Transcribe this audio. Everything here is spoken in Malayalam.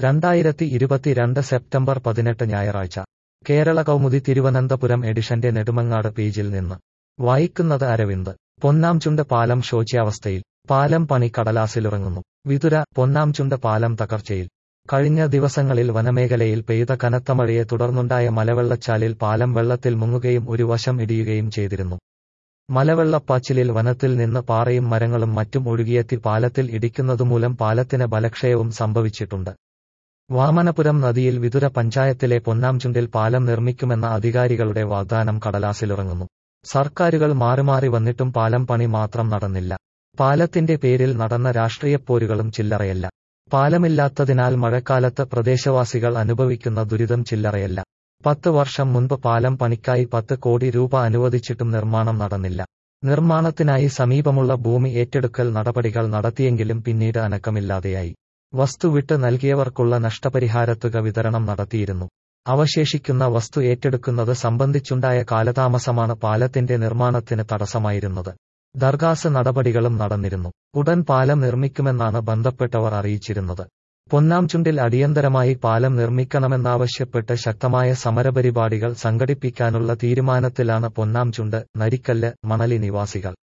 രണ്ടായിരത്തി ഇരുപത്തിരണ്ട് സെപ്റ്റംബർ പതിനെട്ട് ഞായറാഴ്ച കേരള കൗമുദി തിരുവനന്തപുരം എഡിഷന്റെ നെടുമങ്ങാട് പേജിൽ നിന്ന് വായിക്കുന്നത് അരവിന്ദ് പൊന്നാംചുണ്ട് പാലം ശോച്യാവസ്ഥയിൽ പാലം പണി കടലാസിലുറങ്ങുന്നു വിതുര പൊന്നാംചുണ്ട് പാലം തകർച്ചയിൽ കഴിഞ്ഞ ദിവസങ്ങളിൽ വനമേഖലയിൽ പെയ്ത കനത്ത മഴയെ തുടർന്നുണ്ടായ മലവെള്ളച്ചാലിൽ പാലം വെള്ളത്തിൽ മുങ്ങുകയും ഒരു വശം ഇടിയുകയും ചെയ്തിരുന്നു മലവെള്ളപ്പാച്ചിലിൽ വനത്തിൽ നിന്ന് പാറയും മരങ്ങളും മറ്റും ഒഴുകിയെത്തി പാലത്തിൽ ഇടിക്കുന്നതുമൂലം പാലത്തിന് ബലക്ഷയവും സംഭവിച്ചിട്ടുണ്ട് വാമനപുരം നദിയിൽ വിതുര പഞ്ചായത്തിലെ പൊന്നാംചുണ്ടിൽ പാലം നിർമ്മിക്കുമെന്ന അധികാരികളുടെ വാഗ്ദാനം കടലാസിലുറങ്ങുന്നു സർക്കാരുകൾ മാറിമാറി വന്നിട്ടും പാലം പണി മാത്രം നടന്നില്ല പാലത്തിന്റെ പേരിൽ നടന്ന രാഷ്ട്രീയപ്പോരുകളും ചില്ലറയല്ല പാലമില്ലാത്തതിനാൽ മഴക്കാലത്ത് പ്രദേശവാസികൾ അനുഭവിക്കുന്ന ദുരിതം ചില്ലറയല്ല പത്ത് വർഷം മുൻപ് പാലം പണിക്കായി പത്ത് കോടി രൂപ അനുവദിച്ചിട്ടും നിർമ്മാണം നടന്നില്ല നിർമ്മാണത്തിനായി സമീപമുള്ള ഭൂമി ഏറ്റെടുക്കൽ നടപടികൾ നടത്തിയെങ്കിലും പിന്നീട് അനക്കമില്ലാതെയായി വസ്തു വിട്ട് നൽകിയവർക്കുള്ള നഷ്ടപരിഹാരത്തുക വിതരണം നടത്തിയിരുന്നു അവശേഷിക്കുന്ന വസ്തു ഏറ്റെടുക്കുന്നത് സംബന്ധിച്ചുണ്ടായ കാലതാമസമാണ് പാലത്തിന്റെ നിർമ്മാണത്തിന് തടസ്സമായിരുന്നത് ദർഗാസ് നടപടികളും നടന്നിരുന്നു ഉടൻ പാലം നിർമ്മിക്കുമെന്നാണ് ബന്ധപ്പെട്ടവർ അറിയിച്ചിരുന്നത് പൊന്നാംചുണ്ടിൽ അടിയന്തരമായി പാലം നിർമ്മിക്കണമെന്നാവശ്യപ്പെട്ട് ശക്തമായ സമരപരിപാടികൾ സംഘടിപ്പിക്കാനുള്ള തീരുമാനത്തിലാണ് പൊന്നാംചുണ്ട് നരിക്കല്ല് മണലി നിവാസികൾ